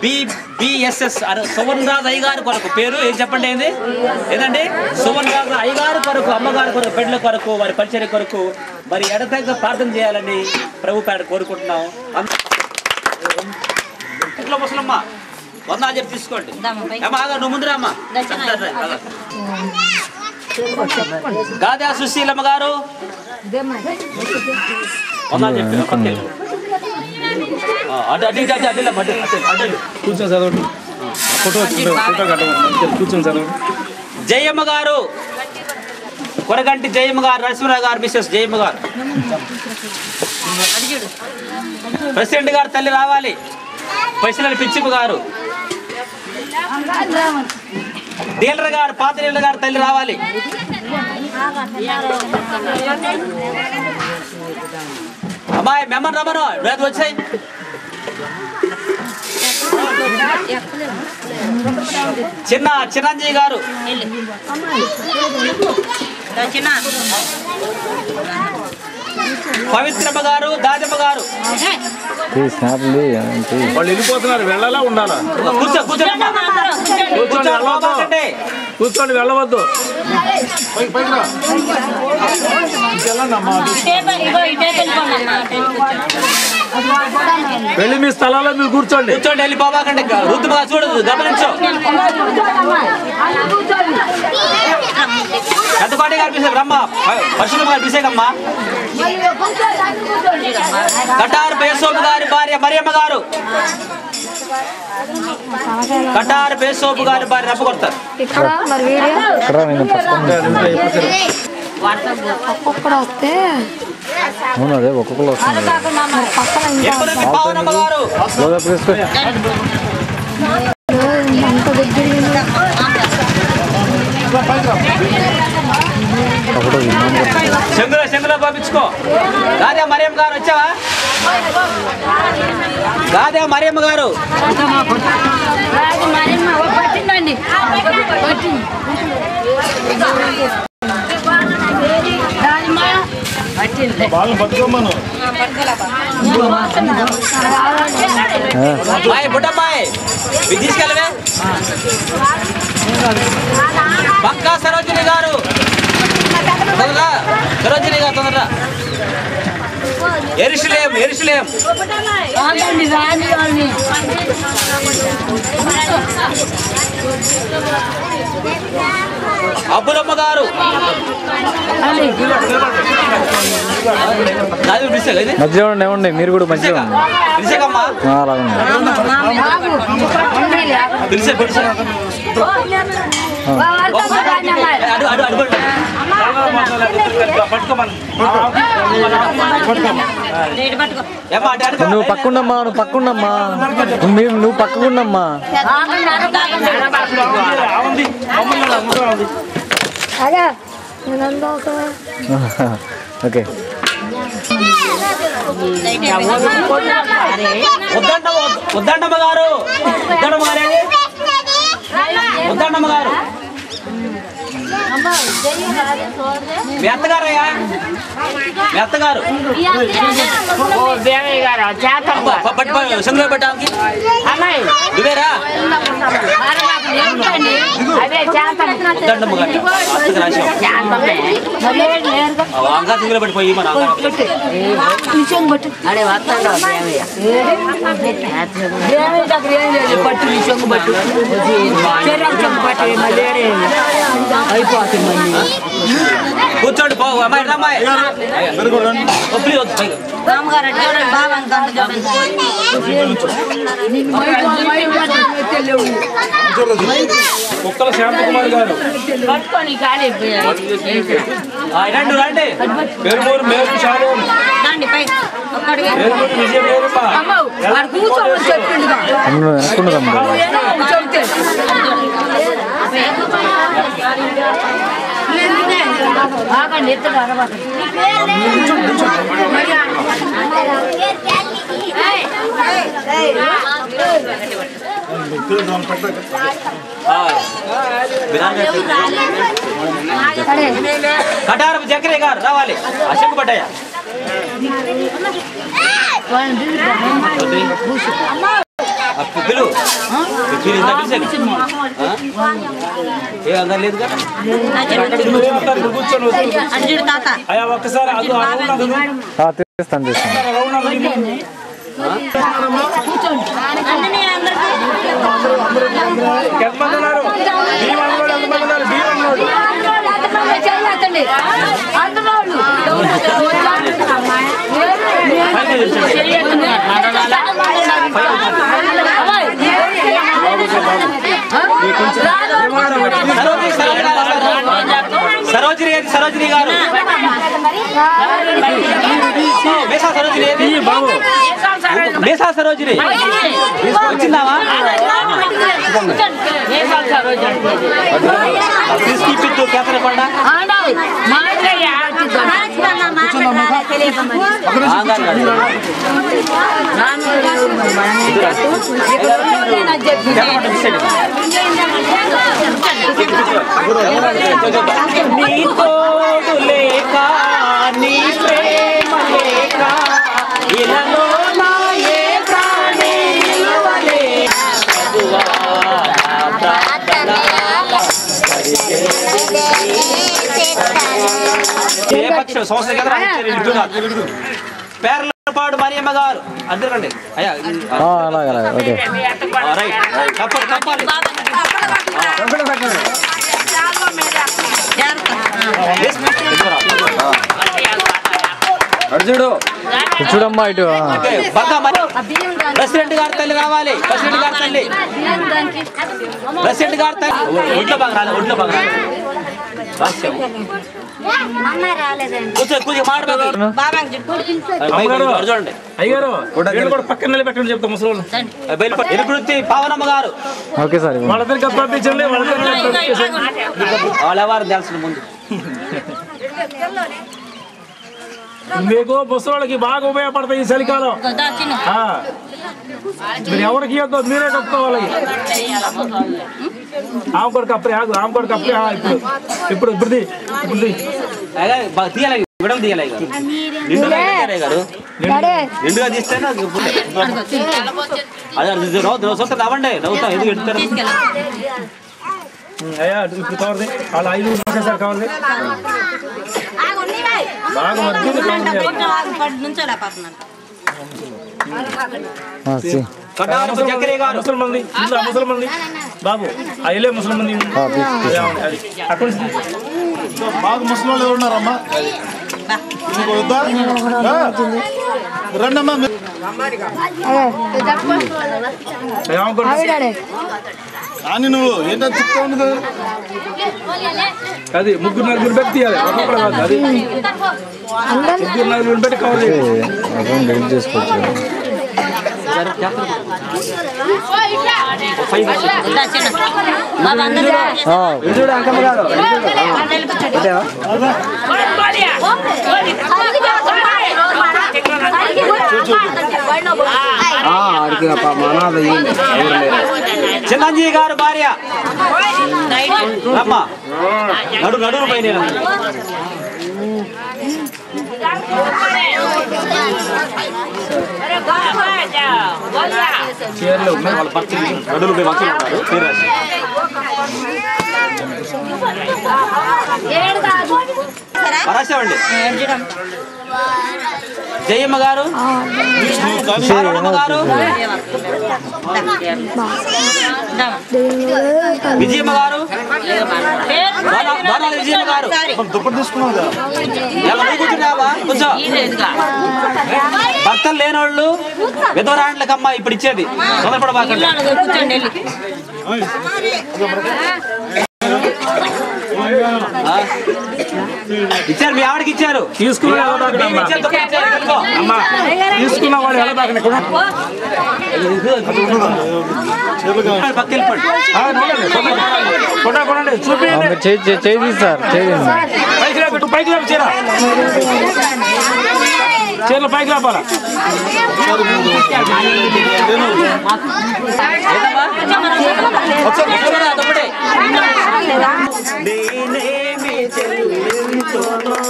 B BSS సువన్ రాజు అయ్యగారి కొరకు పేరు ఏం చెప్పండి ఏంది ఏదండి సువన్ రాజు అయ్యగారి కొరకు అమ్మగారి కొరకు బిడ్డల కొరకు వారి పరిచర్య కొరకు మరి ఎడతెగ ప్రార్థన చేయాలని ప్రభు పేడ కోరుకుంటున్నాం అంత- ఇంట్లో ముసలమ్మ వందా చెప్పి తీసుకోండి అమ్మా ఆగా, నువ్వు ముందు రామ్మా గాదా సుశీలమ్మ గారు వందా చెప్పి పక్కకి వెళ్ళు. ఆ, అటు అటు ఇటు అటు అటు అటు అటు అటు అటు. కూర్చొని చదవండి ఫోటో వచ్చింది ఫోటో కట్టమని కూర్చొని చదవండి జయమ్మ గారు కొరగంటి జయమ్మ గారు నరసింహరావు గారు మిస్సెస్ జయమ్మ గారు ప్రెసిడెంట్ గారు తల్లి రావాలి ప్రెసిడెంట్ పిచ్చిమ్మ గారు డీలర్ గారు పాత డీలర్ గారు తల్లి రావాలి అమ్మాయి మెంబర్ రమ్మను లేదు వచ్చాయి చిన్న చిరంజీవి గారు పవిత్రమ్మ గారు దాజమ్మ గారు వాళ్ళు వెళ్ళిపోతున్నారు వెళ్ళాలా ఉండాలా కూర్చో కూర్చోండి కూర్చోండి లోపలికండి. కూర్చోండి వెళ్ళవద్దు పైకి పైకి రా ఇంకెళ్ళండి అమ్మా వెళ్ళి మీ స్థలాల్లో మీరు కూర్చోండి కూర్చోండి వెళ్ళిపోవాకండి రుద్దుగా చూడదు గమనించు పెద్దపాటి గారు పిలిచే బ్రహ్మ పరశురామ గారు పిలిచేకమ్మా కటారు పేసోపు గారి భార్య మరియమ్మ గారు కటారు పేసోపు గారి భార్య రప్ప కొడతారు ఇక్కడ మరి వీడియో ఒక్కొక్కడ వస్తే అవునదే ఒక్కొక్కరు వస్తుంది మరి పక్కన ఇంకా ఎప్పుడైతే పావనమ్మ గారు అంత దగ్గర ఒకటో విన్నాను శంగులో శంగులో పంపించుకో గాదే మరియమ్మ గారు వచ్చావా గాదే మరియమ్మ గారు పట్టిందండి పట్టింది వాళ్ళని పట్టుకోమను బాయ్ బుడ్డమ్మాయి ఇది తీసుకెళ్ళవే పక్కా సరోజిని గారు తొందరగా సరోజిని గారు తొందరగా ఎరుసలేం ఎరుసలేం రాని వాళ్ళని అబ్బులమ్మ గారు నాది పిలిచాక ఇది మధ్యలో ఉండి ఏమండి మీరు కూడా మధ్యలో ఉండి పిలిచాకమ్మా ఆ, అలాగే పిలిచే పిలిచే అడు అడు అడు పట్టుకోమని ఏమ్మా అటు అడుగు. నువ్వు పక్కుండమ్మా నువ్వు పక్కుండమ్మా నువ్వు మీరు నువ్వు పక్కకుండమ్మా అదే నేనంతా ఒక ఓకే వద్దంట వద్దండమ్మ గారు వద్దండమ్మ గారు వద్దండమ్మ గారు మీ అత్తగారయ్యా మీ అత్తగారు అబ్బా, ప- పట్టు పట్టు, సందులో పెట్టడానికి నువ్వేరా వద్దండమ్మ గారు అత్తగా రాశావు అంగా సింగులో పెట్టిపోయి మన కూర్చోండి పో అమ్మాయి రా అమ్మాయి ఒప్పిలి వద్దు పైకి. కుక్కల శాంతకుమారి గారు ఆ, రండి రండి పేరుమూరు మేరు శాలం పేరుమూరు విజయ మేరమ్మ అనుకున్నదమ్మా ఆ, విరాట్ గారు. కటారపు జకరే గారు రావాలి అశోక్ పడ్డాయ ఆ పిల్లలు పిల్లలు ఇంత పిలిచారు ఆ? ఏ అందరం లేదు కదా కూర్చొని అయ్యా ఒక్కసారి అది ఆ రౌండ్ అది ఆ, తీస్తాను తీస్తాను రౌండ్ అది ఎంతమంది ఉన్నారు భీమ్ అన్నోడు ఎంతమంది ఉన్నారు భీమ్ అన్నోడు సరోజిని సరోజిని ఏది సరోజిని గారు మేసా సరోజిని ఏది బాబు మేసా సరోజిని వచ్చిందావా తీసుకిప్పిద్దు కేసరకొండ నీ తోడు లేక నీ ప్రేమ లేక ఇలలో నా ఏ ప్రాణి నిలువలే ప్రభువా, నా ప్రార్థన ఏ పక్షం సంవత్సరం కదా రాయించారు ఇటు కాదు. పేర్లపాడు మరియమ్మ గారు అందరండి అయ్యా ఇది- ఆ, అలాగే అలాగే ఓకే ఆ, రైట్ తప్పదు తప్పాలి Yes, ఇదిగోరా. చూడు చూడమ్మా ఇటు ఆ. ఓకే, బాగా మరి ప్రెసిడెంట్ గారి తల్లి రావాలి ప్రెసిడెంట్ గారి తల్లి ప్రెసిడెంట్ గారి తల్లి ఒంట్లో బాగా రాలే ఒంట్లో బాగా రాలే రాస్యం. కూర్చో కూర్చో మాట్లాడబాకు. అమ్మగారు. అటు చూడండి అయ్యారు వీళ్ళు కూడా పక్కన నిలబెట్టండి చెప్తా ముసలి బయలుపడి ఎలుగురుత్తి పావనమ్మ గారు ఓకే సార్ ఇవ్వండి. వాళ్ళిద్దరికి పంపించండి వాళ్ళిద్దరికి పంపించండి వాళ్ళెవరు తెలిసిన ముందు మీకు ముసలి బాగా ఉపయోగపడతాయి ఈ చలికాలం ఆ. మీరు ఎవరికి ఇవ్వద్దు మీరే కప్పుకోవాలి ఆమె కూడా కప్పరే ఆగు ఆమె కూడా కప్పరే ఆ, ఇప్పుడు ఇప్పుడు ఇప్పుడు తీ, ఇప్పుడు తీ. అయ్యా, బాగా తీయాలి విడం తీయాలి ఇక. నిండుగా తీయాలి గారు డాడీ నిండుగా తీస్తేనే అది ఇప్పుడు. అదే అది ఇది నవ్వు- నవ్వు చూస్తే నవ్వండి నవ్వుతాం ఎందుకు ఎడుతారు అయ్యా ఇప్పుడు కవర్ది వాళ్ళ ఐదు ఒకేసారి కవర్ది బాగా మధ్యలో కవర్ చేయాలి. ఆ, సి. కట్టాలపు చక్రయ్య గారు ముసలి మంది ఇంట్లో ముసలి మంది బాబు ఆ ఇల్లే ముసలి మంది ఆ, తీసు, తీసు. అదే, అవును, అది. అక్కడి నుంచి తీ. బాగా ముసలి వాళ్ళు ఎవరున్నారమ్మా మీకు వద్దా ఆ? రండమ్మా మీరు. అదే, ఆమె కూడా అవి డాడీ కానీ నువ్వు ఏంటని చెప్తా ఉండదు అది ముగ్గురు నలుగురు పెట్టి తీయాలి ఒక్కొక్కరు కాదు అది అందరం ముగ్గురు నలుగురు పెట్టి కవర్ ఏ, చేయాలి అకౌంట్ డెలిట్ చేసుకోవచ్చు ఆ, చిన్నంజీ గారు భార్య రమ్మ నడు నడురు పైన చీరలు ఉన్నాయి వాళ్ళ భర్త నడులు పోయి మంచిగా ఉన్నారు చీర రాసి. రాసామండి జయమ్మ గారు పార్వతమ్మ గారు విజయమ్మ గారు బాల- బాలాల విజయమ్మ గారు దుప్పటి తీసుకున్నావు కదా ఎవరు కూర్చున్నావా కూర్చో భర్తలు లేనోళ్ళు విధవరాండ్లకమ్మ ఇప్పుడు ఇచ్చేది తొందరపడబాకండి ఆ? ఇచ్చారు మీ ఆవిడకి ఇచ్చారు తీసుకున్న మీ వాళ్ళు ఆవిడకి ఎవరు ఇచ్చారు, తొక్కి ఇచ్చారు, ఇదిగో. అమ్మా తీసుకున్న వాళ్ళు ఎలా బాగా ఇక్కడ పక్కకి వెళ్ళిపోండి. కొట్ట కొనండి చూపి ఆ, మీరు చేయి చేయి- చేయి తీసి సార్ చేయి తీయండి. పైకి లేపు పైకి లేపు చీర చీరలు పైకి లేపాలా ఒకసారి అదొకటే. నేనేమి చెల్లించును